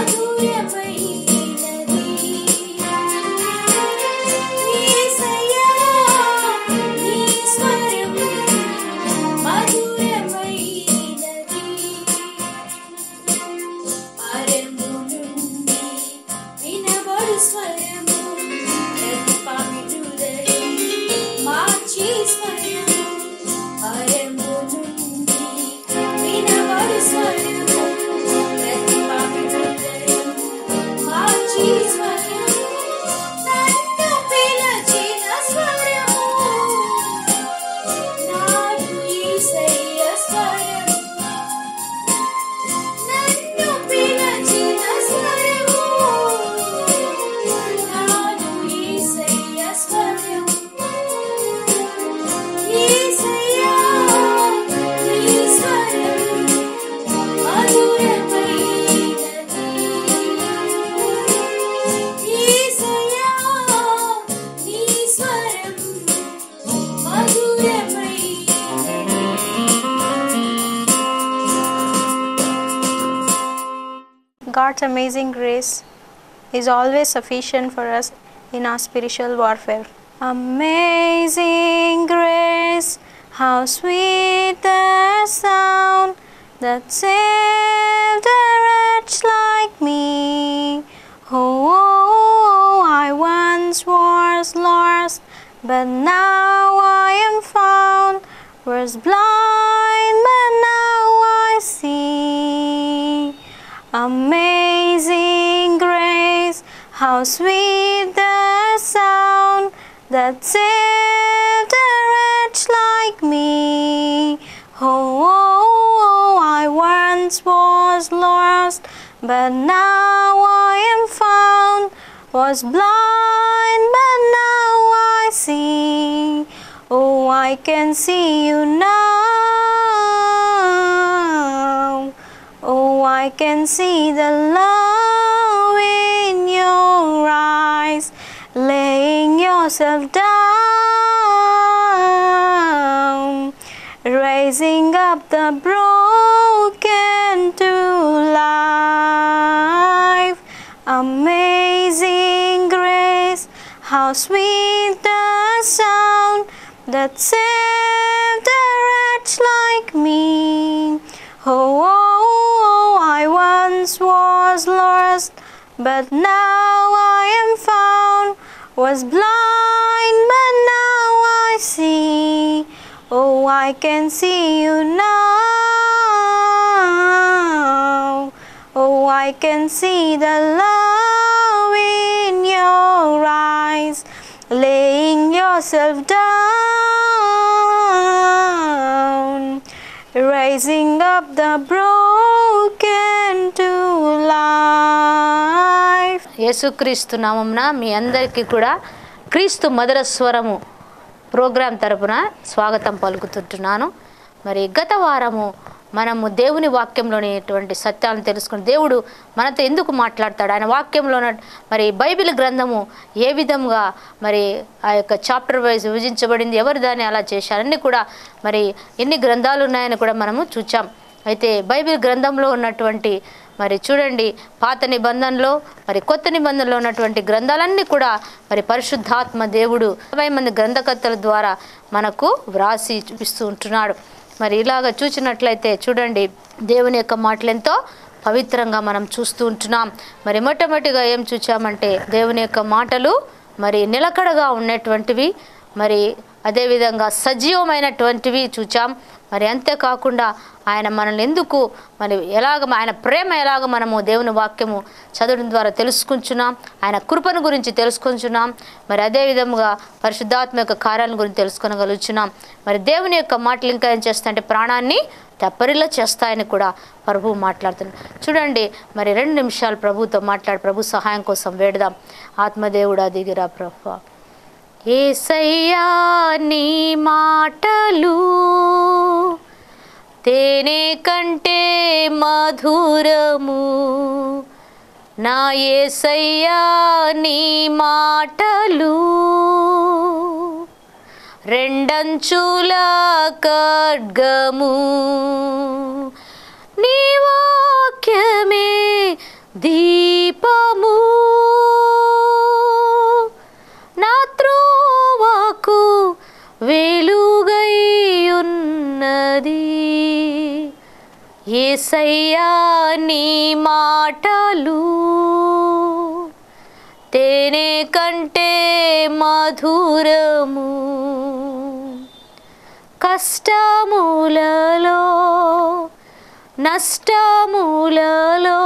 మధురమైనది యేసయ్యా నీ స్వరం మధురమైనది పరము నుండి వినబడు స్వరము ప్రతి పాపి హృదయం మార్చి స్వరము పరము నుండి వినబడు స్వరము ప్రతి పాపి హృదయం మార్చి స్వరము నన్ను పిలచిన స్వరము నాడు యేసయ్య స్వరము నన్ను పిలచిన స్వరము నాడు యేసయ్య స్వరము యేసయ్యా నీ స్వరం మధురమైనది యేసయ్యా నీ స్వరం మధురమైనది God's amazing grace is always sufficient for us in our spiritual warfare. Amazing grace, how sweet the sound that saved a wretch like me. Oh, I once was lost, but now I am found. Was blind, but now I see. Amazing grace, how sweet the sound that saved a wretch like me. Oh, I once was lost, but now I am found. Was blind, but now I see. Oh, I can see you now. Oh, I can see the love in your eyes, laying yourself down, raising up the broken to life. Amazing grace, how sweet the sound that saved a wretch like me. Oh, oh, I once was lost, but now I am found. Was blind, but now I see. Oh, I can see you now. Oh, I can see the love in your eyes, laying yourself down, raising up the broken to life. యేసుక్రీస్తు నామంన మీ అందరికీ కూడా క్రీస్తు మధుర స్వరము programme తరపున స్వాగతం పలుకుతుంటున్నాను మరి గత వారము మనము దేవుని వాక్యంలోనేటువంటి సత్యాలను తెలుసుకుని దేవుడు మనతో ఎందుకు మాట్లాడతాడు ఆయన వాక్యంలో ఉన్న మరి బైబిల్ గ్రంథము ఏ విధంగా మరి ఆ యొక్క చాప్టర్ వైజ్ విభజించబడింది ఎవరు దాన్ని అలా చేశారు అన్నీ కూడా మరి ఎన్ని గ్రంథాలు ఉన్నాయని కూడా మనము చూచాం అయితే బైబిల్ గ్రంథంలో ఉన్నటువంటి మరి చూడండి పాత నిబంధనలో మరి కొత్త నిబంధనలో ఉన్నటువంటి గ్రంథాలన్నీ కూడా మరి పరిశుద్ధాత్మ దేవుడు ఇరవై మంది గ్రంథకర్తల ద్వారా మనకు వ్రాసి చూపిస్తూ ఉంటున్నాడు మరి ఇలాగ చూసినట్లయితే చూడండి దేవుని యొక్క మాటలు ఎంతో పవిత్రంగా మనం చూస్తూ ఉంటున్నాం మరి మొట్టమొదటిగా ఏం చూచామంటే దేవుని యొక్క మాటలు మరి నిలకడగా ఉన్నటువంటివి మరి అదేవిధంగా సజీవమైనటువంటివి చూచాం మరి అంతేకాకుండా ఆయన మనల్ని ఎందుకు మరి ఎలాగ ఆయన ప్రేమ ఎలాగ మనము దేవుని వాక్యము చదవడం ద్వారా తెలుసుకుంటున్నాం ఆయన కృపను గురించి తెలుసుకుంటున్నాం మరి అదే విధముగా పరిశుద్ధాత్మ యొక్క కార్యాలను గురించి తెలుసుకొనగలుగుతున్నాం మరి దేవుని యొక్క మాటలు ఇంకా ఏం చేస్తాయంటే ప్రాణాన్ని తెప్పరిలో చేస్తాయని కూడా ప్రభు మాట్లాడుతున్నాడు చూడండి మరి రెండు నిమిషాలు ప్రభుతో మాట్లాడి ప్రభు సహాయం కోసం వేడదాం ఆత్మదేవుడా దిగిరా ప్రభు ఏసయ్యా నీ మాటలు తేనె కంటే మధురము నా ఏసయ్యా నీ మాటలు రెండంచుల ఖడ్గము నీ వాక్యమే దీ మాటలు తేనె కంటే మధురము కష్టములలో నష్టములలో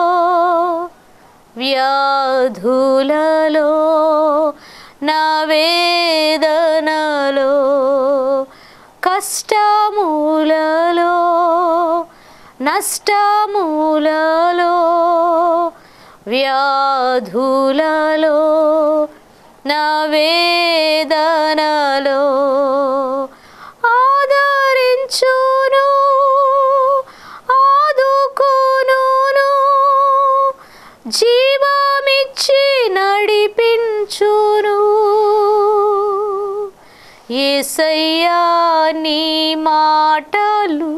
వ్యాధులలో నా వేదనలో కష్టములలో నష్టములలో వ్యాధులలో నా వేదనలో ఆదరించును ఆదుకును జీవమిచ్చి నడిపించును ఏసయ్యా నీ మాటలు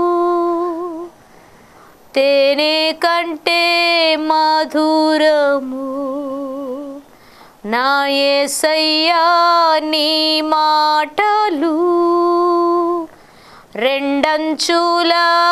తేనె కంటే మధురము నా ఏసయ్యా నీ మాటలు రెండంచుల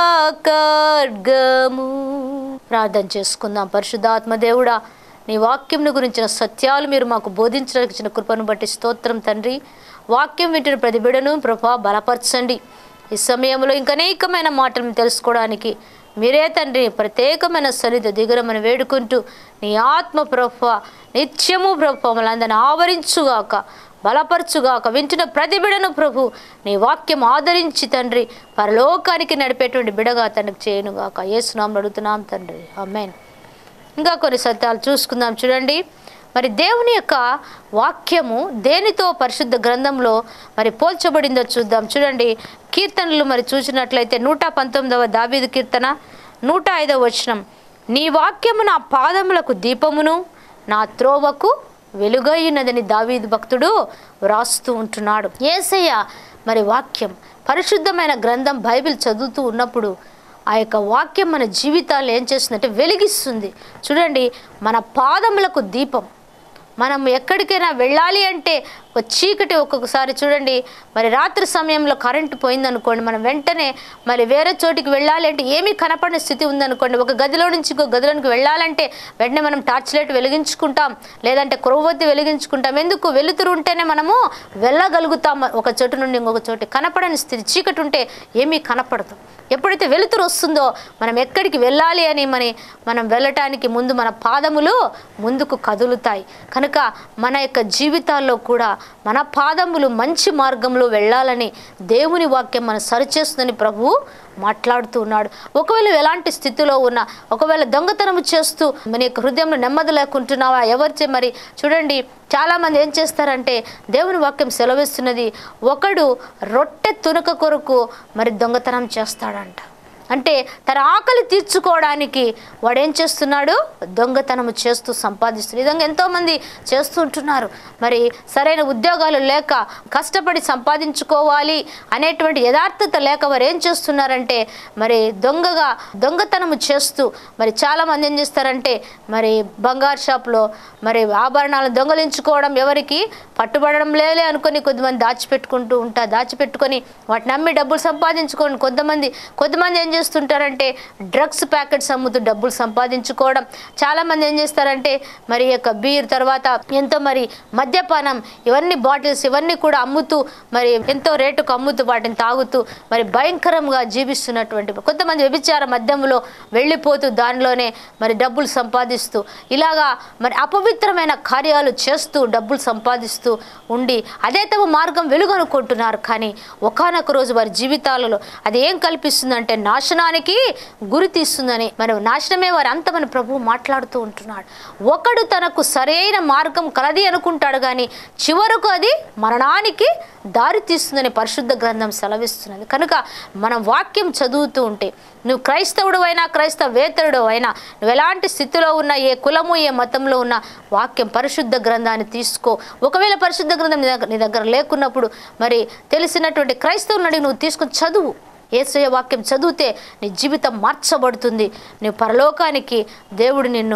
ఖడ్గము ప్రార్థన చేసుకుందాం పరిశుద్ధాత్మ దేవుడా నీ వాక్యంను గురించిన సత్యాలు మీరు మాకు బోధించడానికి ఇచ్చిన కృపను బట్టి స్తోత్రం తండ్రి వాక్యం వింటున్న ప్రతి బిడను ప్రభా బలపరచండి ఈ సమయంలో ఇంకా అనేకమైన మాటలను తెలుసుకోవడానికి మీరే తండ్రి ప్రత్యేకమైన సన్నిధి దిగురమని వేడుకుంటూ నీ ఆత్మ ప్రభ నిత్యము ప్రభ మమ్మల్ని అందరిని ఆవరించుగాక బలపరచుగాక వింటున్న ప్రతి బిడను ప్రభు నీ వాక్యం ఆదరించి తండ్రి పరలోకానికి నడిపేటువంటి బిడగా తనకు చేయనుగాక ఏసునాం అడుగుతున్నాం తండ్రి అమ్మేన్ ఇంకా కొన్ని సత్యాలు చూసుకుందాం చూడండి మరి దేవుని యొక్క వాక్యము దేనితో పరిశుద్ధ గ్రంథంలో మరి పోల్చబడిందో చూద్దాం చూడండి కీర్తనలు మరి చూసినట్లయితే నూట పంతొమ్మిదవ దావీదు కీర్తన నూట ఐదవ వచనం నీ వాక్యము నా పాదములకు దీపమును నా త్రోవకు వెలుగైనదని దావీదు భక్తుడు వ్రాస్తూ ఉంటున్నాడు ఏసయ్య మరి వాక్యం పరిశుద్ధమైన గ్రంథం బైబిల్ చదువుతూ ఉన్నప్పుడు ఆ యొక్క వాక్యం మన జీవితాలు ఏం చేస్తుందంటే వెలిగిస్తుంది చూడండి మన పాదములకు దీపం మనం ఎక్కడికైనా వెళ్ళాలి అంటే ఒక చీకటి ఒక్కొక్కసారి చూడండి మరి రాత్రి సమయంలో కరెంటు పోయిందనుకోండి మనం వెంటనే మరి వేరే చోటికి వెళ్ళాలి అంటే ఏమీ కనపడని స్థితి ఉందనుకోండి ఒక గదిలో నుంచి ఇంకో గదిలోనికి వెళ్ళాలంటే వెంటనే మనం టార్చ్ లైట్ వెలిగించుకుంటాం లేదంటే క్రొవ్వొత్తి వెలిగించుకుంటాం ఎందుకు వెలుతురు ఉంటేనే మనము వెళ్ళగలుగుతాం ఒక చోటు నుండి ఇంకొక చోటు కనపడని స్థితి చీకటి ఉంటే ఏమీ కనపడదు ఎప్పుడైతే వెలుతురు వస్తుందో మనం ఎక్కడికి వెళ్ళాలి అని మరి మనం వెళ్ళటానికి ముందు మన పాదములు ముందుకు కదులుతాయి కనుక మన యొక్క జీవితాల్లో కూడా మన పాదములు మంచి మార్గంలో వెళ్ళాలని దేవుని వాక్యం మనం సరిచేస్తుందని ప్రభువు మాట్లాడుతూ ఉన్నాడు ఒకవేళ ఎలాంటి స్థితిలో ఉన్నా ఒకవేళ దొంగతనం చేస్తూ మన యొక్క హృదయంలో నెమ్మది లేకుంటున్నావా ఎవరిచే మరి చూడండి చాలామంది ఏం చేస్తారంటే దేవుని వాక్యం సెలవిస్తున్నది ఒకడు రొట్టె తునక కొరకు మరి దొంగతనం చేస్తాడంట అంటే తన ఆకలి తీర్చుకోవడానికి వాడు ఏం చేస్తున్నాడు దొంగతనం చేస్తూ సంపాదిస్తున్నాడు ఈ విధంగా ఎంతోమంది చేస్తుంటున్నారు మరి సరైన ఉద్యోగాలు లేక కష్టపడి సంపాదించుకోవాలి అనేటువంటి యథార్థత లేక వారు ఏం చేస్తున్నారంటే మరి దొంగగా దొంగతనము చేస్తూ మరి చాలామంది ఏం చేస్తారంటే మరి బంగారు షాప్లో మరి ఆభరణాలు దొంగలించుకోవడం ఎవరికి పట్టుబడడం లేలే అనుకొని కొద్దిమంది దాచిపెట్టుకుంటూ ఉంటారు దాచిపెట్టుకొని వాటిని అమ్మి డబ్బులు సంపాదించుకోండి కొంతమంది కొంతమంది ఏం చేస్తుంటారంటే డ్రగ్స్ ప్యాకెట్స్ అమ్ముతూ డబ్బులు సంపాదించుకోవడం చాలామంది ఏం చేస్తారంటే మరి ఈ యొక్క బీర్ తర్వాత ఎంతో మరి మద్యపానం ఇవన్నీ బాటిల్స్ ఇవన్నీ కూడా అమ్ముతూ మరి ఎంతో రేటుకు అమ్ముతూ వాటిని తాగుతూ మరి భయంకరంగా జీవిస్తున్నటువంటి కొంతమంది వ్యభిచార మద్యంలో వెళ్ళిపోతూ దానిలోనే మరి డబ్బులు సంపాదిస్తూ ఇలాగా మరి అపవిత్రమైన కార్యాలు చేస్తూ డబ్బులు సంపాదిస్తూ ఉండి అదే తమ మార్గం వెలుగు అనుకుంటున్నారు కానీ ఒకానొక రోజు వారి జీవితాలలో అది ఏం కల్పిస్తుందంటే నాశనానికి గురి తీస్తుందని మరి నాశనమే వారి అంతమని ప్రభు మాట్లాడుతూ ఉంటున్నాడు ఒకడు తనకు సరైన మార్గం కలది అనుకుంటాడు కానీ చివరకు అది మరణానికి దారి తీస్తుందని పరిశుద్ధ గ్రంథం సెలవిస్తున్నది కనుక మనం వాక్యం చదువుతూ ఉంటే నువ్వు క్రైస్తవుడు అయినా క్రైస్తవేతరుడు అయినా నువ్వు ఎలాంటి స్థితిలో ఉన్నా ఏ కులము ఏ మతంలో ఉన్న వాక్యం పరిశుద్ధ గ్రంథాన్ని తీసుకో ఒకవేళ పరిశుద్ధ గ్రంథం నీ దగ్గర నీ దగ్గర లేకున్నప్పుడు మరి తెలిసినటువంటి క్రైస్తవులను అడిగి నువ్వు తీసుకొని చదువు ఏసయ వాక్యం చదివితే నీ జీవితం మార్చబడుతుంది నీ పరలోకానికి దేవుడు నిన్ను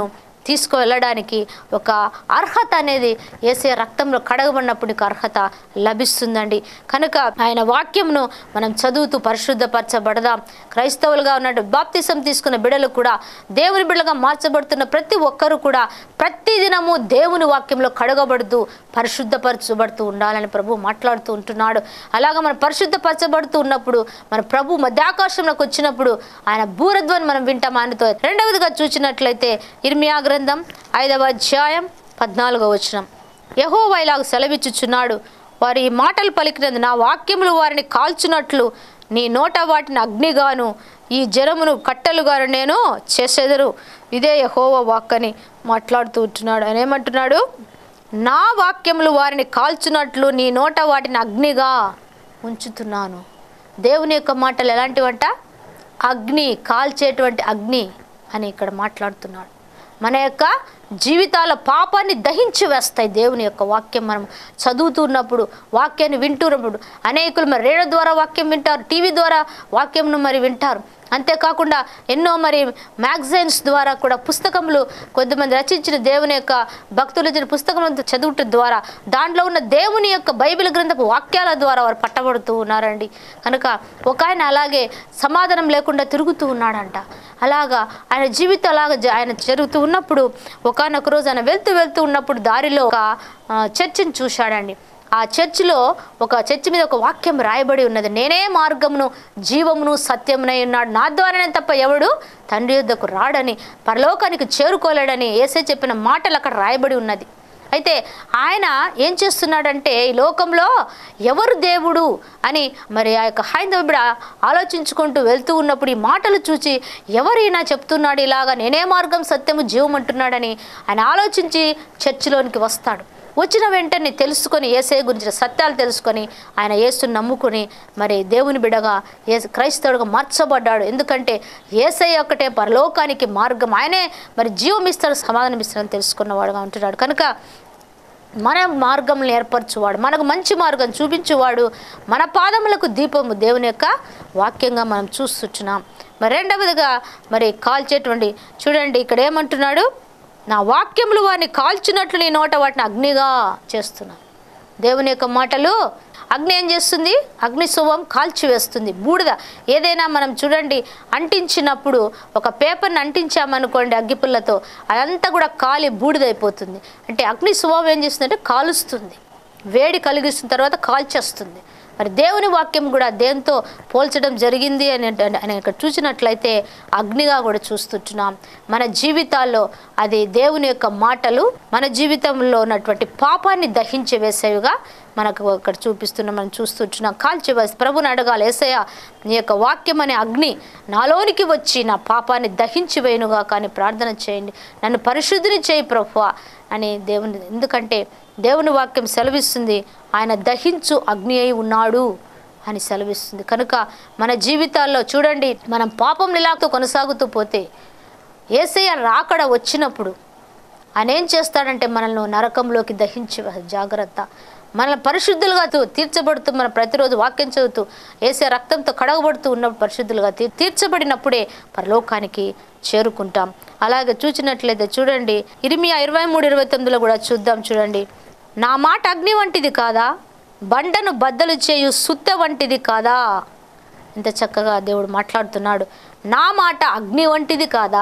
తీసుకువెళ్ళడానికి ఒక అర్హత అనేది ఏసే రక్తంలో కడగబడినప్పుడు నీకు అర్హత లభిస్తుందండి కనుక ఆయన వాక్యంను మనం చదువుతూ పరిశుద్ధపరచబడదాం క్రైస్తవులుగా ఉన్నట్టు బాప్తిసం తీసుకున్న బిడలు కూడా దేవుని బిడ్డలుగా మార్చబడుతున్న ప్రతి ఒక్కరూ కూడా ప్రతి దినము దేవుని వాక్యంలో కడగబడుతూ పరిశుద్ధపరచబడుతూ ఉండాలని ప్రభు మాట్లాడుతూ ఉంటున్నాడు అలాగా మనం పరిశుద్ధపరచబడుతూ ఉన్నప్పుడు మన ప్రభు మధ్యాకాశంలోకి వచ్చినప్పుడు ఆయన బూరధ్వని మనం వింటాం ఆయనతో రెండవదిగా చూసినట్లయితే ఇర్మియా గ్రంథం ఐదవ అధ్యాయం పద్నాలుగో వచనం యహోవా ఇలాగ సెలవిచ్చుచున్నాడు వారి ఈ మాటలు పలికినందు నా వాక్యములు వారిని కాల్చున్నట్లు నీ నోట వాటిని అగ్నిగాను ఈ జనమును కట్టెలుగాను నేను చేసేదరు ఇదే యహోవ వాక్ అని మాట్లాడుతూ ఉంటున్నాడు ఆయన ఏమంటున్నాడు నా వాక్యములు వారిని కాల్చున్నట్లు నీ నోట వాటిని అగ్నిగా ఉంచుతున్నాను దేవుని యొక్క మాటలు ఎలాంటివంట అగ్ని కాల్చేటువంటి అగ్ని అని ఇక్కడ మాట్లాడుతున్నాడు మన యొక్క జీవితాల పాపాన్ని దహించి వేస్తాయి దేవుని యొక్క వాక్యం మనం చదువుతున్నప్పుడు వాక్యాన్ని వింటున్నప్పుడు అనేకులు మరి రేడియో ద్వారా వాక్యం వింటారు టీవీ ద్వారా వాక్యంను మరి వింటారు అంతేకాకుండా ఎన్నో మరి మ్యాగజైన్స్ ద్వారా కూడా పుస్తకములు కొద్దిమంది రచించిన దేవుని యొక్క భక్తులు ఇచ్చిన పుస్తకం చదువుట ద్వారా దాంట్లో ఉన్న దేవుని యొక్క బైబిల్ గ్రంథపు వాక్యాల ద్వారా వారు పట్టబడుతూ ఉన్నారండి కనుక ఒక ఆయన అలాగే సమాధానం లేకుండా తిరుగుతూ ఉన్నాడంట అలాగా ఆయన జీవితం అలాగా జ- ఆయన జరుగుతూ ఉన్నప్పుడు ఒకనొక రోజు ఆయన వెళ్తూ వెళ్తూ ఉన్నప్పుడు దారిలో ఒక ఆ, చర్చిని చూశాడండి ఆ చర్చిలో ఒక చర్చి మీద ఒక వాక్యం రాయబడి ఉన్నది నేనే మార్గమును జీవమును సత్యమునై ఉన్నాడు నా ద్వారానే తప్ప ఎవడు తండ్రి యొద్దకు రాడని పరలోకానికి చేరుకోలేడని ఏసే చెప్పిన మాటలు అక్కడ రాయబడి ఉన్నది అయితే ఆయన ఏం చేస్తున్నాడంటే ఈ లోకంలో ఎవరు దేవుడు అని మరి ఆ యొక్క హైందవ బిడ ఆలోచించుకుంటూ వెళ్తూ ఉన్నప్పుడు ఈ మాటలు చూసి ఎవరైనా చెప్తున్నాడు ఇలాగా నేనే మార్గం సత్యము జీవం అంటున్నాడని ఆయన ఆలోచించి చర్చిలోనికి వస్తాడు వచ్చిన వెంటనే తెలుసుకొని ఏసే గురించిన సత్యాలు తెలుసుకొని ఆయన యేసుని నమ్ముకొని మరి దేవుని బిడగా ఏ క్రైస్తవుడిగా మార్చబడ్డాడు ఎందుకంటే ఏసై ఒక్కటే పరలోకానికి మార్గం ఆయనే మరి జీవం ఇస్తాడు సమాధానం ఇస్తాడని తెలుసుకున్నవాడుగా ఉంటున్నాడు కనుక మన మార్గంలో ఏర్పరచువాడు మనకు మంచి మార్గం చూపించువాడు మన పాదములకు దీపము దేవుని యొక్క వాక్యంగా మనం చూస్తున్నాం మరి రెండవదిగా మరి కాల్చేటువంటి చూడండి ఇక్కడ ఏమంటున్నాడు నా వాక్యములు వారిని కాల్చినట్లు నీ నోట వాటిని అగ్నిగా చేస్తున్నాను దేవుని యొక్క మాటలు అగ్ని ఏం చేస్తుంది అగ్ని శుభం కాల్చివేస్తుంది బూడిద ఏదైనా మనం చూడండి అంటించినప్పుడు ఒక పేపర్ని అంటించామనుకోండి అగ్గిపుల్లతో అదంతా కూడా కాలి బూడిదైపోతుంది అంటే అగ్ని శుభం ఏం చేస్తుందంటే కాలుస్తుంది వేడి కలిగిస్తున్న తర్వాత కాల్చేస్తుంది మరి దేవుని వాక్యం కూడా దేంతో పోల్చడం జరిగింది అని అంటే- అని ఇక్కడ చూసినట్లయితే అగ్నిగా కూడా చూస్తుంటున్నాం మన జీవితాల్లో అది దేవుని యొక్క మాటలు మన జీవితంలో ఉన్నటువంటి పాపాన్ని దహించి వేసేవిగా మనకు ఇక్కడ చూపిస్తున్నాం మనం చూస్తుంటున్నాం కాల్చివేసి ప్రభుని అడగాలి ఏసయ్య నీ యొక్క వాక్యం అనే అగ్ని నాలోనికి వచ్చి నా పాపాన్ని దహించి వేయునుగా కానీ ప్రార్థన చేయండి నన్ను పరిశుద్ధిని చేయి ప్రభువా అని దేవుని ఎందుకంటే దేవుని వాక్యం సెలవిస్తుంది ఆయన దహించు అగ్ని అయి ఉన్నాడు అని సెలవిస్తుంది కనుక మన జీవితాల్లో చూడండి మనం పాపం ఇలాతో కొనసాగుతూ పోతే ఏసయ్య రాకడ వచ్చినప్పుడు ఆయన ఏం చేస్తాడంటే మనల్ని నరకంలోకి దహించి జాగ్రత్త మనల్ని పరిశుద్ధులుగా తూ- తీర్చబడుతూ మన ప్రతిరోజు వాక్యం చదువుతూ ఏసే రక్తంతో కడగబడుతూ ఉన్నప్పుడు పరిశుద్ధులుగా తీ- తీర్చబడినప్పుడే పరలోకానికి చేరుకుంటాం అలాగే చూసినట్లయితే చూడండి ఇరిమియా ఇరవై మూడు ఇరవై తొమ్మిదిలో కూడా చూద్దాం చూడండి నా మాట అగ్ని వంటిది కాదా బండను బద్దలు చేయు సుత్తె వంటిది కాదా ఇంత చక్కగా దేవుడు మాట్లాడుతున్నాడు నా మాట అగ్ని వంటిది కాదా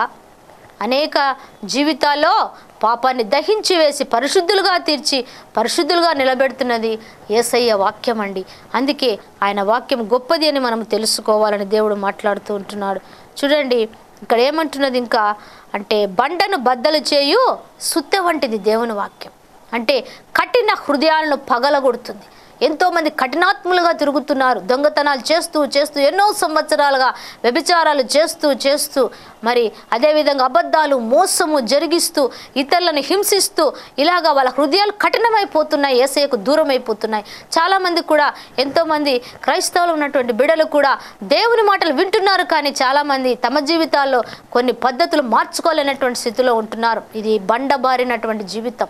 అనేక జీవితాల్లో పాపాన్ని దహించి వేసి పరిశుద్ధులుగా తీర్చి పరిశుద్ధులుగా నిలబెడుతున్నది ఏసయ్య వాక్యం అండి అందుకే ఆయన వాక్యం గొప్పది అని మనం తెలుసుకోవాలని దేవుడు మాట్లాడుతూ ఉంటున్నాడు చూడండి ఇక్కడ ఏమంటున్నది ఇంకా అంటే బండను బద్దలు చేయు సుత్తె వంటిది దేవుని వాక్యం అంటే కఠిన హృదయాలను పగలగొడుతుంది ఎంతోమంది కఠినాత్ములుగా తిరుగుతున్నారు దొంగతనాలు చేస్తూ చేస్తూ ఎన్నో సంవత్సరాలుగా వ్యభిచారాలు చేస్తూ చేస్తూ మరి అదేవిధంగా అబద్ధాలు మోసము జరిగిస్తూ ఇతరులను హింసిస్తూ ఇలాగా వాళ్ళ హృదయాలు కఠినమైపోతున్నాయి ఏసయ్యకు దూరం అయిపోతున్నాయి చాలామంది కూడా ఎంతోమంది క్రైస్తవులు ఉన్నటువంటి బిడలు కూడా దేవుని మాటలు వింటున్నారు కానీ చాలామంది తమ జీవితాల్లో కొన్ని పద్ధతులు మార్చుకోలేనటువంటి స్థితిలో ఉంటున్నారు ఇది బండబారినటువంటి జీవితం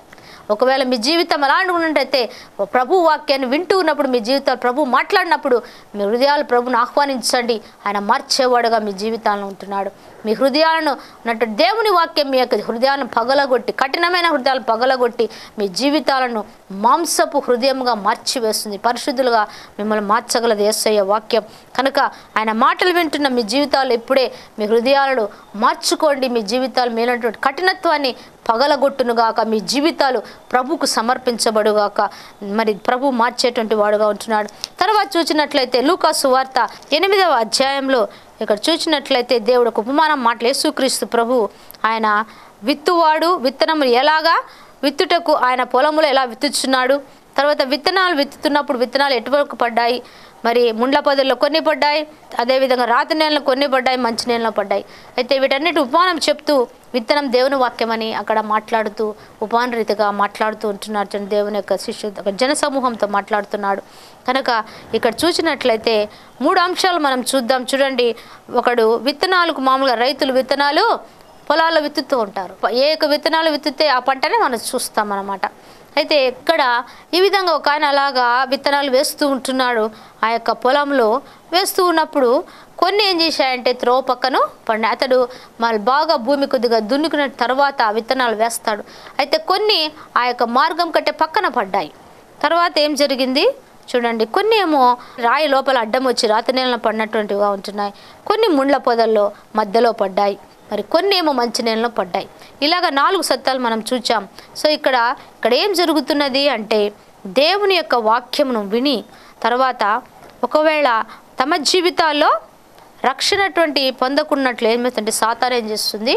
ఒకవేళ మీ జీవితం అలాంటి ఉన్నట్టయితే ప్రభు వాక్యాన్ని వింటూ ఉన్నప్పుడు మీ జీవితాలు ప్రభు మాట్లాడినప్పుడు మీ హృదయాలు ప్రభుని ఆహ్వానించండి ఆయన మార్చేవాడుగా మీ జీవితాలను ఉంటున్నాడు మీ హృదయాలను ఉన్నట్టు దేవుని వాక్యం మీ యొక్క హృదయాలను పగలగొట్టి కఠినమైన హృదయాలు పగలగొట్టి మీ జీవితాలను మాంసపు హృదయంగా మార్చివేస్తుంది పరిశుద్ధులుగా మిమ్మల్ని మార్చగలది యేసయ్య వాక్యం కనుక ఆయన మాటలు వింటున్న మీ జీవితాలు ఇప్పుడే మీ హృదయాలను మార్చుకోండి మీ జీవితాలు మీనటువంటి కఠినత్వాన్ని పగలగొట్టునుగాక మీ జీవితాలు ప్రభుకు సమర్పించబడుగాక మరి ప్రభు మార్చేటువంటి వాడుగా ఉంటున్నాడు తర్వాత చూసినట్లయితే లూకాసు వార్త ఎనిమిదవ అధ్యాయంలో ఇక్కడ చూసినట్లయితే దేవుడు ఒక ఉపమానం మాటలు యేసుక్రీస్తు ప్రభు ఆయన విత్తువాడు విత్తనము ఎలాగా విత్తుటకు ఆయన పొలములో ఎలా విత్తుచున్నాడు తర్వాత విత్తనాలు విత్తుతున్నప్పుడు విత్తనాలు ఎటువరకు పడ్డాయి మరి ముండ్ల పొదల్లో కొన్ని పడ్డాయి అదేవిధంగా రాతి నేలలో కొన్ని పడ్డాయి మంచి నేలలో పడ్డాయి అయితే వీటన్నిటి ఉపమానం చెప్తూ విత్తనం దేవుని వాక్యమని అక్కడ మాట్లాడుతూ ఉపమాన రీతిగా మాట్లాడుతూ ఉంటున్నారు చూడండి దేవుని యొక్క శిష్యు ఒక జన సమూహంతో మాట్లాడుతున్నాడు కనుక ఇక్కడ చూసినట్లయితే మూడు అంశాలు మనం చూద్దాం చూడండి ఒకడు విత్తనాలకు మామూలుగా రైతులు విత్తనాలు పొలాల్లో విత్తుతూ ఉంటారు ఏ యొక్క విత్తనాలు విత్తితే ఆ పంటనే మనం చూస్తాం అన్నమాట అయితే ఇక్కడ ఈ విధంగా ఒక ఆయన అలాగా విత్తనాలు వేస్తూ ఉంటున్నాడు ఆ యొక్క పొలంలో వేస్తూ ఉన్నప్పుడు కొన్ని ఏం చేశాయంటే త్రో పక్కను పడినాయి అతడు మళ్ళీ బాగా భూమి కొద్దిగా దున్నుకున్న తర్వాత ఆ విత్తనాలు వేస్తాడు అయితే కొన్ని ఆ యొక్క మార్గం కట్టే పక్కన పడ్డాయి తర్వాత ఏం జరిగింది చూడండి కొన్ని ఏమో రాయి లోపల అడ్డం వచ్చి రాతి నేలను పడినటువంటివిగా ఉంటున్నాయి కొన్ని ముండ్ల పొదల్లో మధ్యలో పడ్డాయి మరి కొన్ని ఏమో మంచి నేలలో పడ్డాయి ఇలాగ నాలుగు సత్యాలు మనం చూచాం సో ఇక్కడ ఇక్కడ ఏం జరుగుతున్నది అంటే దేవుని యొక్క వాక్యమును విని తర్వాత ఒకవేళ తమ జీవితాల్లో రక్షణటువంటి పొందకున్నట్లు ఏమవుతుందంటే సాతాన్ ఏం చేస్తుంది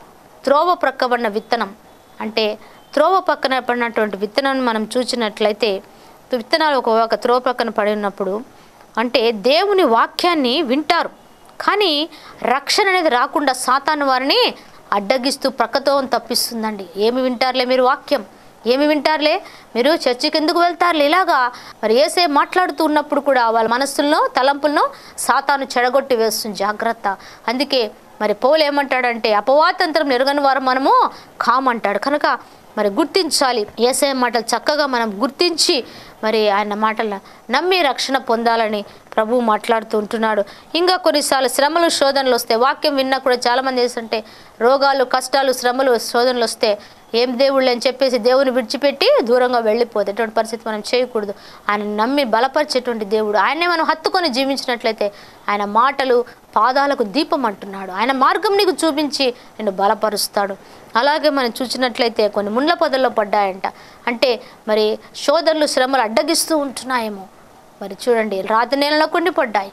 త్రోవ ప్రక్కబడిన విత్తనం అంటే త్రోవ పక్కన పడినటువంటి విత్తనాన్ని మనం చూసినట్లయితే విత్తనాలు ఒక ఒక త్రోవ పక్కన పడి ఉన్నప్పుడు అంటే దేవుని వాక్యాన్ని వింటారు కానీ రక్షణ అనేది రాకుండా సాతాను వారిని అడ్డగిస్తూ ప్రక్కతో తప్పిస్తుందండి ఏమి వింటారులే మీరు వాక్యం ఏమి వింటారులే మీరు చర్చికి ఎందుకు వెళ్తారులే ఇలాగా మరి ఏసే మాట్లాడుతూ ఉన్నప్పుడు కూడా వాళ్ళ మనస్సులను తలంపులను సాతాను చెడగొట్టి వేస్తుంది జాగ్రత్త అందుకే మరి పౌలు ఏమంటాడంటే అపవాతంత్రం ఎరుగని వారు మనము కామంటాడు కనుక మరి గుర్తించాలి ఏసఐ మాటలు చక్కగా మనం గుర్తించి మరి ఆయన మాటలను నమ్మి రక్షణ పొందాలని ప్రభు మాట్లాడుతూ ఉంటున్నాడు ఇంకా కొన్నిసార్లు శ్రమలు శోధనలు వస్తే వాక్యం విన్నా కూడా చాలామంది ఏంటంటే రోగాలు కష్టాలు శ్రమలు శోధనలు వస్తే ఏం దేవుళ్ళు అని చెప్పేసి దేవుని విడిచిపెట్టి దూరంగా వెళ్ళిపోదు ఎటువంటి పరిస్థితి మనం చేయకూడదు ఆయన నమ్మి బలపరిచేటువంటి దేవుడు ఆయనే మనం హత్తుకొని జీవించినట్లయితే ఆయన మాటలు పాదాలకు దీపం అంటున్నాడు ఆయన మార్గం నీకు చూపించి నిన్ను బలపరుస్తాడు అలాగే మనం చూసినట్లయితే కొన్ని ముండ్ల పొదల్లో పడ్డాయంట అంటే మరి శోధనలు శ్రమలు అడ్డగిస్తూ ఉంటున్నాయేమో మరి చూడండి రాతి నేలలో కొన్ని పడ్డాయి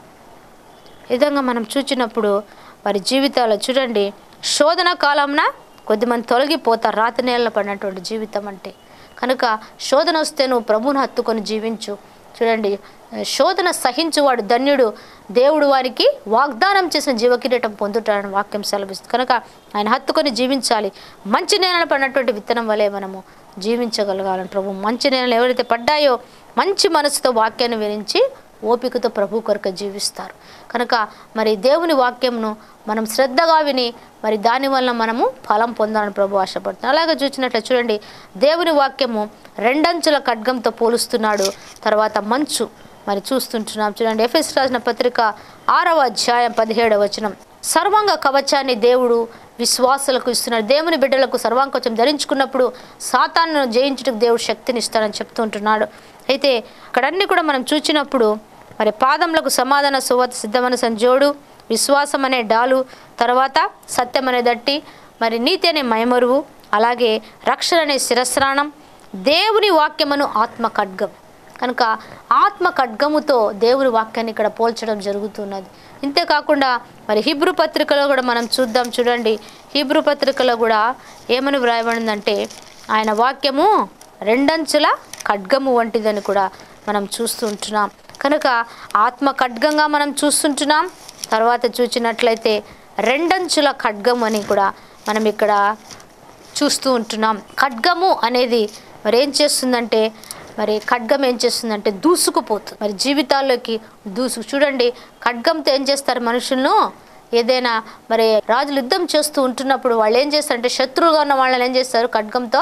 ఈ విధంగా మనం చూచినప్పుడు వారి జీవితాలు చూడండి శోధన కాలంన కొద్దిమంది తొలగిపోతారు రాతి నేలలో పడినటువంటి జీవితం అంటే కనుక శోధన వస్తే నువ్వు ప్రభువును హత్తుకొని జీవించు చూడండి శోధన సహించువాడు ధన్యుడు దేవుడు వారికి వాగ్దానం చేసిన జీవకిరీటం పొందుతాడని వాక్యం సెలవిస్తుంది కనుక ఆయన హత్తుకొని జీవించాలి మంచి నేలను పడినటువంటి విత్తనం వలె మనము జీవించగలగాలని ప్రభు మంచి నేలలు ఎవరైతే పడ్డాయో మంచి మనసుతో వాక్యాన్ని విరించి ఓపికతో ప్రభు కొరకు జీవిస్తారు కనుక మరి దేవుని వాక్యంను మనం శ్రద్ధగా విని మరి దానివల్ల మనము ఫలం పొందాలని ప్రభు ఆశపడుతున్నాం అలాగే చూసినట్లు చూడండి దేవుని వాక్యము రెండంచుల ఖడ్గంతో పోలుస్తున్నాడు తర్వాత మంచు మరి చూస్తుంటున్నాం చూడండి ఎఫ్ఎస్ రాసిన పత్రిక ఆరవ అధ్యాయం పదిహేడవ వచనం సర్వాంగ కవచాన్ని దేవుడు విశ్వాసులకు ఇస్తున్నాడు దేవుని బిడ్డలకు సర్వాంగ కవచం ధరించుకున్నప్పుడు సాతాను జయించుటకు దేవుడు శక్తిని ఇస్తాడని చెప్తూ ఉంటున్నాడు అయితే ఇక్కడన్నీ కూడా మనం చూచినప్పుడు మరి పాదములకు సమాధాన సువత సిద్ధమైన సంజోడు విశ్వాసం అనే డాలు తర్వాత సత్యం అనే దట్టి మరి నీతి అనే మైమరువు అలాగే రక్షణ అనే శిరస్రాణం దేవుని వాక్యమును ఆత్మ ఖడ్గం కనుక ఆత్మ ఖడ్గముతో దేవుని వాక్యాన్ని ఇక్కడ పోల్చడం జరుగుతున్నది ఇంతేకాకుండా మరి హిబ్రు పత్రికలో కూడా మనం చూద్దాం చూడండి హిబ్రు పత్రికలో కూడా ఏమని వ్రాయబడిందంటే ఆయన వాక్యము రెండంచుల ఖడ్గము వంటిదని కూడా మనం చూస్తుంటున్నాం కనుక ఆత్మ ఖడ్గంగా మనం చూస్తుంటున్నాం తర్వాత చూసినట్లయితే రెండంచుల ఖడ్గం అని కూడా మనం ఇక్కడ చూస్తూ ఉంటున్నాం ఖడ్గము అనేది మరి ఏం చేస్తుందంటే మరి ఖడ్గం ఏం చేస్తుందంటే దూసుకుపోతుంది మరి జీవితాల్లోకి దూసు చూడండి ఖడ్గంతో ఏం చేస్తారు మనుషులను ఏదైనా మరి రాజులు యుద్ధం చేస్తూ ఉంటున్నప్పుడు వాళ్ళు ఏం చేస్తారంటే శత్రువుగా ఉన్న వాళ్ళని ఏం చేస్తారు ఖడ్గంతో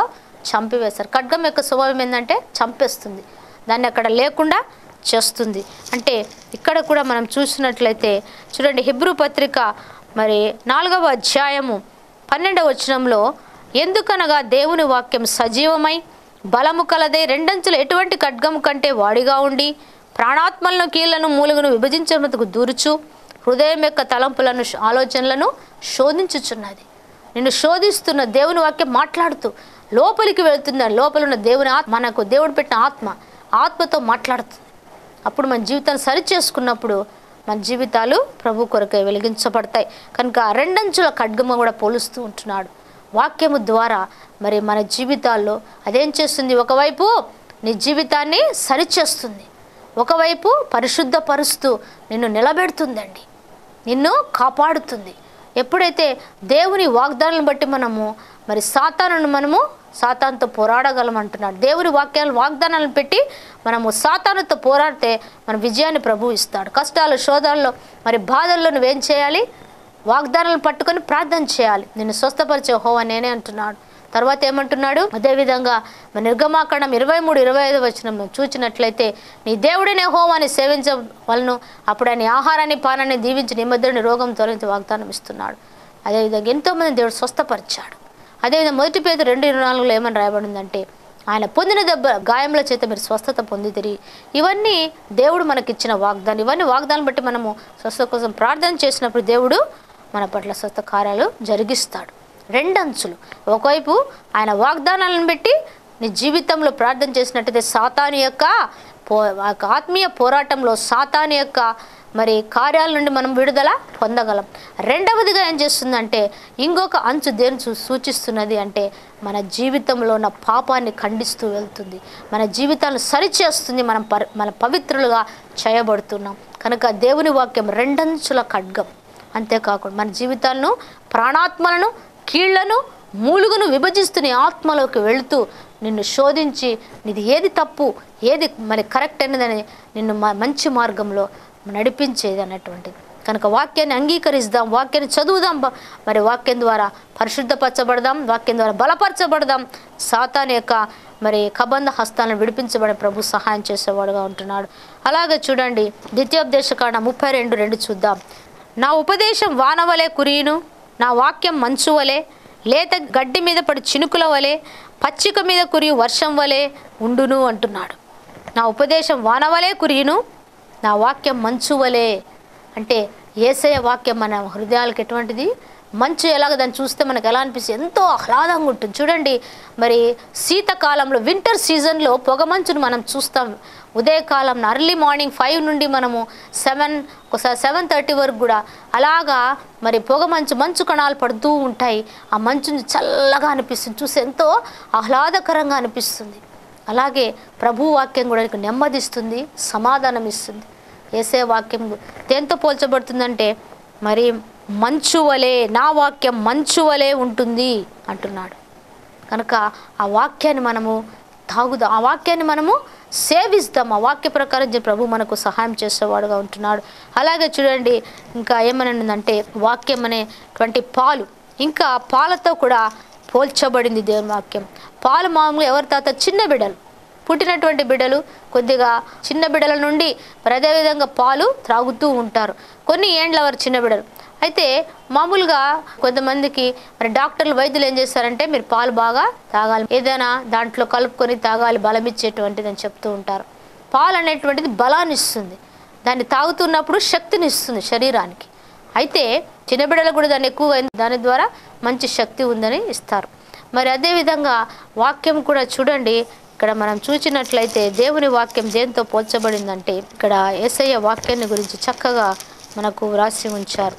చంపివేశారు ఖడ్గం యొక్క స్వభావం ఏంటంటే చంపేస్తుంది దాన్ని అక్కడ లేకుండా చేస్తుంది అంటే ఇక్కడ కూడా మనం చూసినట్లయితే చూడండి హిబ్రూ పత్రిక మరి నాలుగవ అధ్యాయము పన్నెండవ వచనంలో ఎందుకనగా దేవుని వాక్యం సజీవమై బలము కలదే రెండంచులు ఎటువంటి ఖడ్గము కంటే వాడిగా ఉండి ప్రాణాత్మలను కీళ్లను మూలుగును విభజించేందుకు దూరుచు హృదయం యొక్క తలంపులను ఆలోచనలను శోధించుచున్నది నిన్ను శోధిస్తున్న దేవుని వాక్యం మాట్లాడుతూ లోపలికి వెళుతున్న లోపల ఉన్న దేవుని ఆత్మ మనకు దేవుడు పెట్టిన ఆత్మ ఆత్మతో మాట్లాడుతుంది అప్పుడు మన జీవితాన్ని సరి చేసుకున్నప్పుడు మన జీవితాలు ప్రభు కొరకై వెలిగించబడతాయి కనుక ఆ రెండంచుల ఖడ్గము కూడా పోలుస్తూ ఉంటున్నాడు వాక్యము ద్వారా మరి మన జీవితాల్లో అదేం చేస్తుంది ఒకవైపు నీ జీవితాన్ని సరిచేస్తుంది ఒకవైపు పరిశుద్ధపరుస్తూ నిన్ను నిలబెడుతుందండి నిన్ను కాపాడుతుంది ఎప్పుడైతే దేవుని వాగ్దానాలను బట్టి మనము మరి సాతానును మనము సాతానుతో పోరాడగలం అంటున్నాడు దేవుని వాక్యాలు వాగ్దానాలను పెట్టి మనము సాతానుతో పోరాడితే మన విజయాన్ని ప్రభు ఇస్తాడు కష్టాలు శోధనలో మరి బాధల్లో నువ్వేం చేయాలి వాగ్దానాలను పట్టుకొని ప్రార్థన చేయాలి నిన్ను స్వస్థపరిచే హోవా నేనే అంటున్నాడు తర్వాత ఏమంటున్నాడు అదేవిధంగా మన నిర్గమాకాండం ఇరవై మూడు ఇరవై ఐదు వచనం చూచినట్లయితే నీ దేవుడినే హోమాన్ని సేవించవలను అప్పుడు ఆయన ఆహారాన్ని పానాన్ని దీవించి నిమద్దుని రోగం తొలగించి వాగ్దానం ఇస్తున్నాడు అదేవిధంగా ఎంతోమంది దేవుడు స్వస్థపరిచాడు అదేవిధంగా మొదటి పేద రెండు ఇరవై నాలుగులో ఏమని రాయబడిందంటే ఆయన పొందిన దెబ్బ గాయముల చేత మీరు స్వస్థత పొందితిరి ఇవన్నీ దేవుడు మనకిచ్చిన వాగ్దానం ఇవన్నీ వాగ్దానం బట్టి మనము స్వస్థత కోసం ప్రార్థన చేసినప్పుడు దేవుడు మన పట్ల స్వస్థ కార్యాలు జరిగిస్తాడు రెండంచులు ఒకవైపు ఆయన వాగ్దానాలను పెట్టి నీ జీవితంలో ప్రార్థన చేసినట్టయితే సాతాను యొక్క పో ఆ యొక్క ఆత్మీయ పోరాటంలో సాతాను యొక్క మరి కార్యాల నుండి మనం విడుదల పొందగలం రెండవదిగా ఏం చేస్తుందంటే ఇంకొక అంచు దేని సూ- సూచిస్తున్నది అంటే మన జీవితంలో ఉన్న పాపాన్ని ఖండిస్తూ వెళ్తుంది మన జీవితాలను సరిచేస్తుంది మనం పరి మన పవిత్రులుగా చేయబడుతున్నాం కనుక దేవుని వాక్యం రెండంచుల ఖడ్గం అంతేకాకుండా మన జీవితాలను ప్రాణాత్మలను కీళ్లను మూలుగును విభజిస్తూ నీ ఆత్మలోకి వెళుతూ నిన్ను శోధించి నీది ఏది తప్పు ఏది మరి కరెక్ట్ అనేదని నిన్ను మ- మంచి మార్గంలో నడిపించేది అన్నటువంటిది కనుక వాక్యాన్ని అంగీకరిస్తాం వాక్యాన్ని చదువుదాం బ- మరి వాక్యం ద్వారా పరిశుద్ధపరచబడదాం వాక్యం ద్వారా బలపరచబడదాం సాతాన్ యొక్క మరి కబంధ హస్తాలను విడిపించబడే ప్రభు సహాయం చేసేవాడుగా ఉంటున్నాడు అలాగే చూడండి ద్వితీయోపదేశకాండ ముప్పై రెండు రెండు చూద్దాం నా ఉపదేశం వానవలే కురియును నా వాక్యం మంచు వలె లేత గడ్డి మీద పడి చినుకుల వలె పచ్చిక మీద కురియు వర్షం వలె ఉండును అంటున్నాడు నా ఉపదేశం వానవలే కురియును నా వాక్యం మంచు వలె అంటే ఏసయ వాక్యం మన హృదయాలకు ఎటువంటిది మంచు ఎలాగ దాన్ని చూస్తే మనకు ఎలా అనిపిస్తుంది ఎంతో ఆహ్లాదంగా ఉంటుంది చూడండి మరి శీతకాలంలో వింటర్ సీజన్లో పొగమంచును మనం చూస్తాం ఉదయకాలం అర్లీ మార్నింగ్ ఫైవ్ నుండి మనము సెవెన్ ఒకసారి సెవెన్ థర్టీ వరకు కూడా అలాగా మరి పొగ మంచు మంచు కణాలు పడుతూ ఉంటాయి ఆ మంచుని చల్లగా అనిపిస్తుంది చూసి ఎంతో ఆహ్లాదకరంగా అనిపిస్తుంది అలాగే ప్రభు వాక్యం కూడా నీకు నెమ్మదిస్తుంది సమాధానం ఇస్తుంది ఏసే వాక్యం దేంతో పోల్చబడుతుందంటే మరి మంచు వలె నా వాక్యం మంచు వలె ఉంటుంది అంటున్నాడు కనుక ఆ వాక్యాన్ని మనము తాగుదాం ఆ వాక్యాన్ని మనము సేవిస్తాం ఆ వాక్య ప్రకారం జ- ప్రభు మనకు సహాయం చేసేవాడుగా ఉంటున్నాడు అలాగే చూడండి ఇంకా ఏమనంటే వాక్యం అనేటువంటి పాలు ఇంకా పాలతో కూడా పోల్చబడింది దేవుని వాక్యం పాలు మామూలుగా ఎవరి తాత చిన్న బిడ్డలు పుట్టినటువంటి బిడ్డలు కొద్దిగా చిన్న బిడ్డల నుండి మరి అదేవిధంగా పాలు త్రాగుతూ ఉంటారు కొన్ని ఏండ్ల వారు చిన్న బిడ్డలు అయితే మామూలుగా కొంతమందికి మరి డాక్టర్లు వైద్యులు ఏం చేస్తారంటే మీరు పాలు బాగా తాగాలి ఏదైనా దాంట్లో కలుపుకొని తాగాలి బలం ఇచ్చేటువంటిది అని చెప్తూ ఉంటారు పాలు అనేటువంటిది బలాన్ని ఇస్తుంది దాన్ని తాగుతున్నప్పుడు శక్తిని ఇస్తుంది శరీరానికి అయితే చిన్న బిడ్డలకు కూడా దాన్ని ఎక్కువగా దాని ద్వారా మంచి శక్తి ఉందని ఇస్తారు మరి అదేవిధంగా వాక్యం కూడా చూడండి ఇక్కడ మనం చూసినట్లయితే దేవుని వాక్యం దేంతో పోల్చబడిందంటే ఇక్కడ ఏసయ్య వాక్యాన్ని గురించి చక్కగా మనకు వ్రాసి ఉంచారు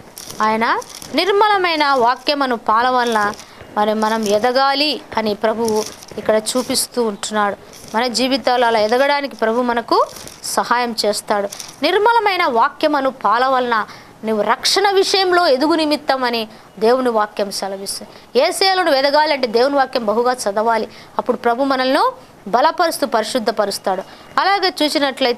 ఆయన నిర్మలమైన వాక్యమును పాల వల్ల మరి మనం ఎదగాలి అని ప్రభువు ఇక్కడ చూపిస్తూ ఉంటున్నాడు మన జీవితాలు అలా ఎదగడానికి ప్రభు మనకు సహాయం చేస్తాడు నిర్మలమైన వాక్యమును పాల వలన నువ్వు రక్షణ విషయంలో ఎదుగు నిమిత్తం అని దేవుని వాక్యం సెలవిస్తుంది ఏసేయాలు నువ్వు ఎదగాలంటే దేవుని వాక్యం బహుగా చదవాలి అప్పుడు ప్రభు మనల్ని బలపరుస్తూ పరిశుద్ధపరుస్తాడు అలాగే చూసినట్లయితే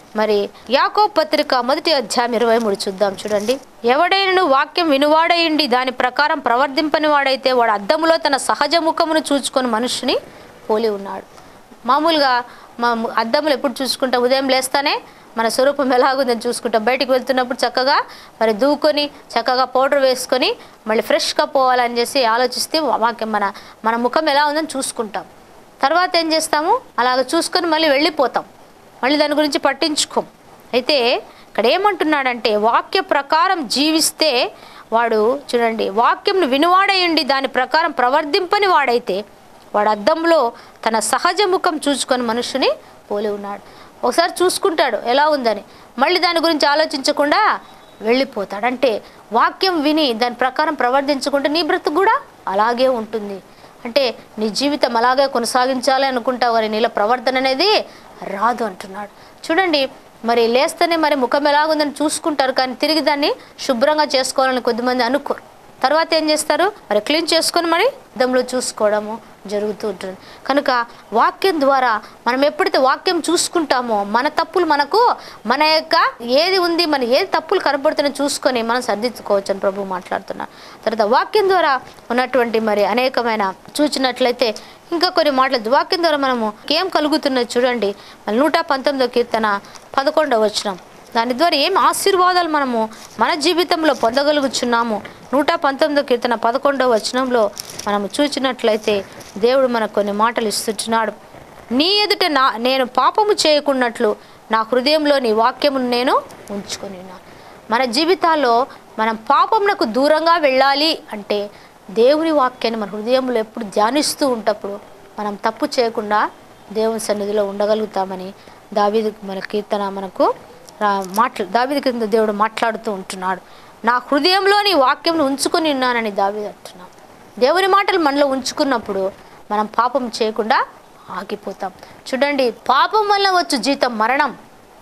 మరి యాకో పత్రిక మొదటి అధ్యాయం ఇరవై మూడు చూద్దాం చూడండి ఎవడైనను వాక్యం వినువాడయిండి దాని ప్రకారం ప్రవర్తింపని వాడైతే వాడు అద్దములో తన సహజ ముఖమును చూచుకొని మనుషుని పోలి ఉన్నాడు మామూలుగా మా ము- అద్దంలో ఎప్పుడు చూసుకుంటా ఉదయం లేస్తానే మన స్వరూపం ఎలాగుందని చూసుకుంటాం బయటికి వెళ్తున్నప్పుడు చక్కగా మరి దూకొని చక్కగా పౌడర్ వేసుకొని మళ్ళీ ఫ్రెష్గా పోవాలని చేసి ఆలోచిస్తే వాక్యం మన మన ముఖం ఎలా ఉందని చూసుకుంటాం తర్వాత ఏం చేస్తాము అలాగ చూసుకొని మళ్ళీ వెళ్ళిపోతాం మళ్ళీ దాని గురించి పట్టించుకోం అయితే ఇక్కడ ఏమంటున్నాడంటే వాక్య ప్రకారం జీవిస్తే వాడు చూడండి వాక్యంను వినువాడయండి దాని ప్రకారం ప్రవర్తింపని వాడైతే వాడు అద్దంలో తన సహజ ముఖం చూసుకొని మనుషుని పోలి ఉన్నాడు ఒకసారి చూసుకుంటాడు ఎలా ఉందని మళ్ళీ దాని గురించి ఆలోచించకుండా వెళ్ళిపోతాడు అంటే వాక్యం విని దాని ప్రకారం ప్రవర్తించుకుంటే నీ బ్రతుకు కూడా అలాగే ఉంటుంది అంటే నీ జీవితం అలాగే కొనసాగించాలి అనుకుంటావు కానీ నీలో ప్రవర్తన అనేది రాదు అంటున్నాడు చూడండి మరి లేస్తేనే మరి ముఖం ఎలాగుందని చూసుకుంటారు కానీ తిరిగి దాన్ని శుభ్రంగా చేసుకోవాలని కొద్దిమంది అనుకోరు తర్వాత ఏం చేస్తారు మరి క్లీన్ చేసుకొని మరి అద్దంలో చూసుకోవడము జరుగుతూ ఉంటుంది కనుక వాక్యం ద్వారా మనం ఎప్పుడైతే వాక్యం చూసుకుంటామో మన తప్పులు మనకు మన యొక్క ఏది ఉంది మన ఏది తప్పులు కనపడుతున్నాయో చూసుకొని మనం సర్దిద్దుకోవచ్చు అని ప్రభు మాట్లాడుతున్నారు తర్వాత వాక్యం ద్వారా ఉన్నటువంటి మరి అనేకమైన చూచినట్లయితే ఇంకా కొన్ని మాటలు వాక్యం ద్వారా మనము ఏం కలుగుతున్నది చూడండి మరి నూట పంతొమ్మిదో కీర్తన పదకొండవ వచనం దాని ద్వారా ఏం ఆశీర్వాదాలు మనము మన జీవితంలో పొందగలుగుచున్నాము నూట పంతొమ్మిదో కీర్తన పదకొండవ వచనంలో మనము చూచినట్లయితే దేవుడు మనకు కొన్ని మాటలు ఇస్తున్నాడు నీ ఎదుట నా నేను పాపము చేయకున్నట్లు నా హృదయంలో నీ వాక్యమును నేను ఉంచుకొని ఉన్నాను మన జీవితాల్లో మనం పాపమునకు దూరంగా వెళ్ళాలి అంటే దేవుని వాక్యాన్ని మన హృదయంలో ఎప్పుడు ధ్యానిస్తూ ఉంటప్పుడు మనం తప్పు చేయకుండా దేవుని సన్నిధిలో ఉండగలుగుతామని దావీదు మన కీర్తన మనకు రా- మాట్లా దావీదు కింద దేవుడు మాట్లాడుతూ ఉంటున్నాడు నా హృదయంలో నీ వాక్యంను ఉంచుకొని ఉన్నానని దావీదు అంటున్నాడు దేవుని మాటలు మనలో ఉంచుకున్నప్పుడు మనం పాపం చేయకుండా ఆగిపోతాం చూడండి పాపం వల్ల వచ్చు జీతం మరణం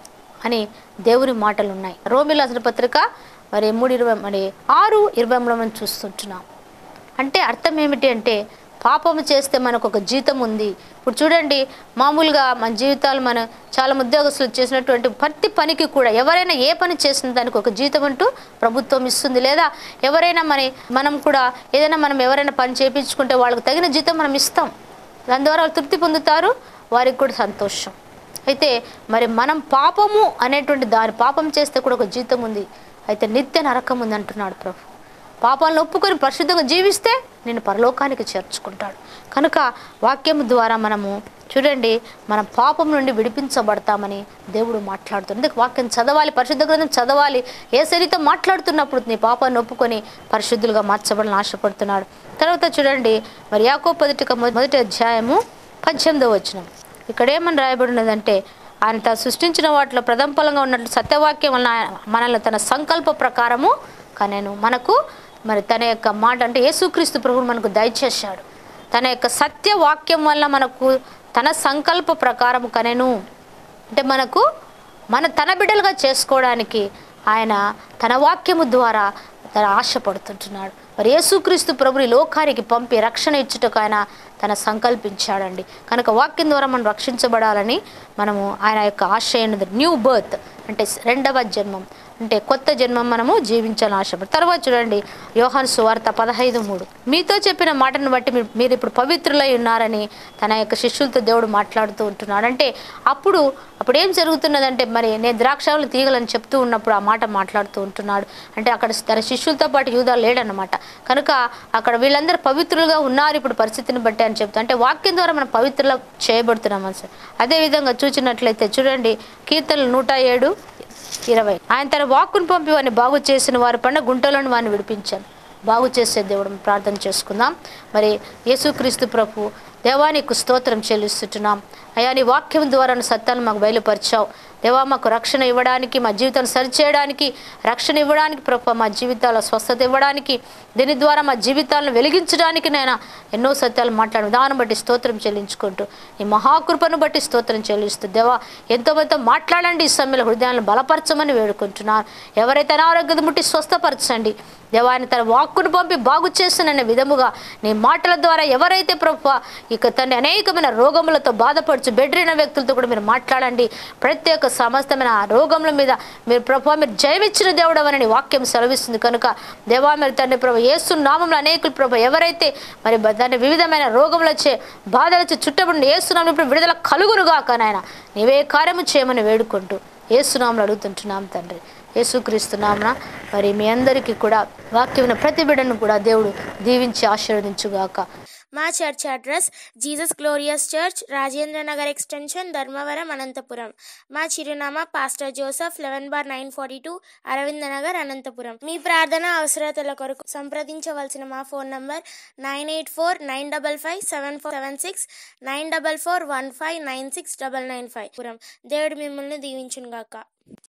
అని దేవుని మాటలు ఉన్నాయి రోమిల పత్రిక మరి మూడు ఇరవై మరి ఆరు ఇరవై మూడు మనం చూస్తుంటున్నాం అంటే అర్థం ఏమిటి అంటే పాపము చేస్తే మనకు ఒక జీతం ఉంది ఇప్పుడు చూడండి మామూలుగా మన జీవితాలు మన చాలా ఉద్యోగస్తులు చేసినటువంటి ప్రతి పనికి కూడా ఎవరైనా ఏ పని చేసిన దానికి ఒక జీతం అంటూ ప్రభుత్వం ఇస్తుంది లేదా ఎవరైనా మరి మనం కూడా ఏదైనా మనం ఎవరైనా పని చేయించుకుంటే వాళ్ళకి తగిన జీతం మనం ఇస్తాం దాని ద్వారా వాళ్ళు తృప్తి పొందుతారు వారికి కూడా సంతోషం అయితే మరి మనం పాపము అనేటువంటి దాని పాపం చేస్తే కూడా ఒక జీతం ఉంది అయితే నిత్య నరకం ఉంది అంటున్నాడు ప్రభు పాపాలను ఒప్పుకొని పరిశుద్ధంగా జీవిస్తే నేను పరలోకానికి చేర్చుకుంటాడు కనుక వాక్యం ద్వారా మనము చూడండి మనం పాపం నుండి విడిపించబడతామని దేవుడు మాట్లాడుతుంది అందుకే వాక్యం చదవాలి పరిశుద్ధ గ్రంథం చదవాలి ఏ శరీరం మాట్లాడుతున్నప్పుడు నీ పాపాన్ని ఒప్పుకొని పరిశుద్ధులుగా మార్చబడాలని ఆశపడుతున్నాడు తర్వాత చూడండి మరి యాకో పదిటిక మొదటి అధ్యాయము పద్దెనిమిదో వచనం ఇక్కడ ఏమని రాయబడి ఉన్నదంటే ఆయన తాను సృష్టించిన వాటిలో ప్రథమఫలంగా ఉన్నట్లు సత్యవాక్యం వలన ఆయన మనల్ని తన సంకల్ప ప్రకారము కనెను మనకు మరి తన యొక్క మాట అంటే యేసుక్రీస్తు ప్రభువు మనకు దయచేశాడు తన యొక్క సత్యవాక్యం వల్ల మనకు తన సంకల్ప ప్రకారం కనెను అంటే మనకు మన తన బిడ్డలుగా చేసుకోవడానికి ఆయన తన వాక్యము ద్వారా తన ఆశపడుతుంటున్నాడు మరి యేసుక్రీస్తు ప్రభుని లోకానికి పంపి రక్షణ ఇచ్చుటకు ఆయన తన సంకల్పించాడండి కనుక వాక్యం ద్వారా మనం రక్షించబడాలని మనము ఆయన యొక్క ఆశ న్యూ బర్త్ అంటే రెండవ జన్మం అంటే కొత్త జన్మం మనము జీవించాలని ఆశపడు తర్వాత చూడండి యోహాను సువార్త పదహైదు మూడు మీతో చెప్పిన మాటను బట్టి మీరు- మీరు ఇప్పుడు పవిత్రులై ఉన్నారని తన యొక్క శిష్యులతో దేవుడు మాట్లాడుతూ ఉంటున్నాడు అంటే అప్పుడు అప్పుడు ఏం జరుగుతున్నదంటే మరి నేను ద్రాక్షాలు తీగలని చెప్తూ ఉన్నప్పుడు ఆ మాట మాట్లాడుతూ ఉంటున్నాడు అంటే అక్కడ తన శిష్యులతో పాటు యూదా లేడన్నమాట కనుక అక్కడ వీళ్ళందరూ పవిత్రులుగా ఉన్నారు ఇప్పుడు పరిస్థితిని బట్టి అని చెప్తా అంటే వాక్యం ద్వారా మనం పవిత్రుల చేయబడుతున్నాం అని అదే విధంగా చూసినట్లయితే చూడండి కీర్తనలు నూట ఏడు ఇరవై ఆయన తన వాక్కును పంపి వారిని బాగు చేసిన వారి పైన గుంటలను వారిని విడిపించాను బాగు చేసే దేవుడు మనం ప్రార్థన చేసుకుందాం మరి యేసుక్రీస్తు ప్రభు దేవానికి స్తోత్రం చెల్లిస్తుంటున్నాం అయ్యా నీ వాక్యం ద్వారా నీ సత్యాన్ని మాకు బయలుపరిచావు దేవా మాకు రక్షణ ఇవ్వడానికి మా జీవితాన్ని సరిచేయడానికి రక్షణ ఇవ్వడానికి ప్రభు మా జీవితాల స్వస్థత ఇవ్వడానికి దీని ద్వారా మా జీవితాలను వెలిగించడానికి నేను ఎన్నో సత్యాలు మాట్లాడు దాన్ని బట్టి స్తోత్రం చెల్లించుకుంటూ ఈ మహాకృపను బట్టి స్తోత్రం చెల్లిస్తూ దేవా ఎంతో మంది మాట్లాడండి ఈ సమయంలో హృదయాలను బలపరచమని వేడుకుంటున్నాను ఎవరైతే అనారోగ్యత ముట్టి స్వస్థపరచండి దేవాన్ని తన వాక్కును పంపి బాగు చేస్తున్న విధముగా నీ మాటల ద్వారా ఎవరైతే ప్రభు ఇక తండ్రి అనేకమైన రోగములతో బాధపడుచు బెడ్రిన వ్యక్తులతో కూడా మీరు మాట్లాడండి ప్రత్యేక సమస్తమైన ఆ రోగముల మీద మీరు ప్రభు మీరు జయమిచ్చిన దేవుడు అని వాక్యం సెలవిస్తుంది కనుక దేవా మీరు తండ్రి ప్రభు ఏసు నామంలో అనేకులు ప్రభు ఎవరైతే మరి బ- దాన్ని వివిధమైన రోగములు వచ్చే బాధలు వచ్చే చుట్టబడి ఏసునామం ఇప్పుడు విడుదల కలుగురుగాక నాయన నీవే కార్యము చేయమని వేడుకుంటూ ఏసునామలు అడుగుతుంటున్నాం తండ్రి యేసుక్రీస్తున్నామున మరి మీ అందరికీ కూడా వాక్యమైన ప్రతి బిడ్డను కూడా దేవుడు దీవించి ఆశీర్వదించుగాక మా church address Jesus glorious church Rajendra Nagar extension Dharmavaram Anantapur మా చిరునామా pastor Joseph eleven bar nine forty two Aravinda Nagar Anantapur మీ ప్రార్థన అవసరతల కొరకు సంప్రదించవలసిన మా phone number nine eight four nine double five seven four seven six nine double four one five nine six double nine five పురం దేవుడు మిమ్మల్ని దీవించును గాక